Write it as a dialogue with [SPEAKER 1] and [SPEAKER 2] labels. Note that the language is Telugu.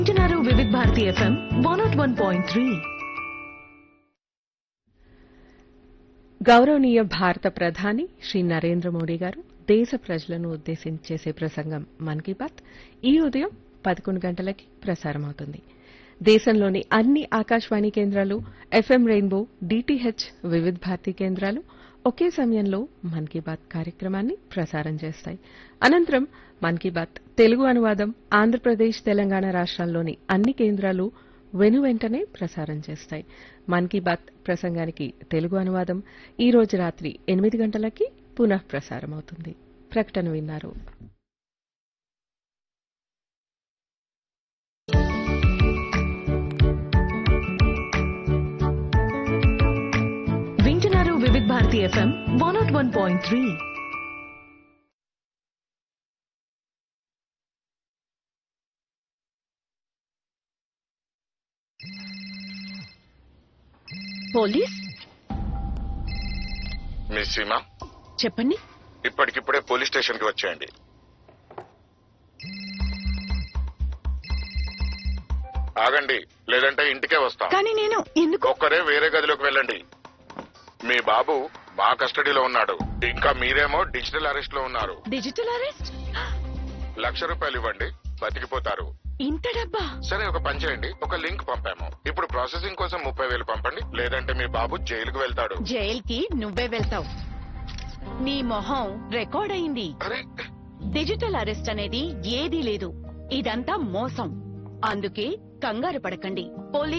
[SPEAKER 1] వింటున్నారు Vividh Bharati FM one nought one point three
[SPEAKER 2] గౌరవనీయ భారత ప్రధాని శ్రీ నరేంద్ర మోడీ గారు దేశ ప్రజలను ఉద్దేశించి చేసే ప్రసంగం మన్ కీ బాత్ ఈ ఉదయం పదకొండు గంటలకి ప్రసారమవుతుంది దేశంలోని అన్ని ఆకాశవాణి కేంద్రాలు ఎఫ్ఎం రెయిన్బో డిటిహెచ్ వివిధ భారతి కేంద్రాలు ఒకే సమయంలో మన్ కీ బాత్ కార్యక్రమాన్ని ప్రసారం చేస్తాయి అనంతరం మన్ కీ బాత్ తెలుగు అనువాదం ఆంధ్రప్రదేశ్ తెలంగాణ రాష్ట్రాల్లోని అన్ని కేంద్రాలు వెను వెంటనే ప్రసారం చేస్తాయి మన్ కీ బాత్ ప్రసంగానికి తెలుగు అనువాదం ఈ రోజు రాత్రి ఎనిమిది గంటలకి పునః ప్రసారం అవుతుంది ప్రకటన విన్నారు
[SPEAKER 1] వింటున్నారు Vividh Bharati FM one nought one point three
[SPEAKER 3] police
[SPEAKER 4] Miss Seema
[SPEAKER 3] చెప్పండి
[SPEAKER 4] ఇప్పటికిప్పుడే పోలీస్ స్టేషన్ కి వచ్చేయండి ఆగండి లేదంటే ఇంటికే వస్తాం
[SPEAKER 3] కానీ నేను ఎందుకు
[SPEAKER 4] ఒక్కరే వేరే గదిలోకి వెళ్ళండి మీ బాబు మా కస్టడీలో ఉన్నాడు ఇంకా మీరేమో డిజిటల్ అరెస్ట్ లో ఉన్నారు
[SPEAKER 3] డిజిటల్ అరెస్ట్
[SPEAKER 4] లక్ష రూపాయలు ఇవ్వండి బతికిపోతారు
[SPEAKER 3] ఇంత డబ్బా
[SPEAKER 4] సరే ఒక పని చేయండి ఒక లింక్ పంపాము ఇప్పుడు ప్రాసెసింగ్ కోసం ముప్పై వేలు పంపండి లేదంటే మీ బాబు జైలుకు వెళ్తాడు
[SPEAKER 3] జైల్ కి నువ్వే వెళ్తావు నీ మొహం రికార్డ్ అయింది
[SPEAKER 4] అరే
[SPEAKER 3] డిజిటల్ అరెస్ట్ అనేది ఏదీ లేదు ఇదంతా మోసం అందుకే కంగారు పడకండి పోలీస్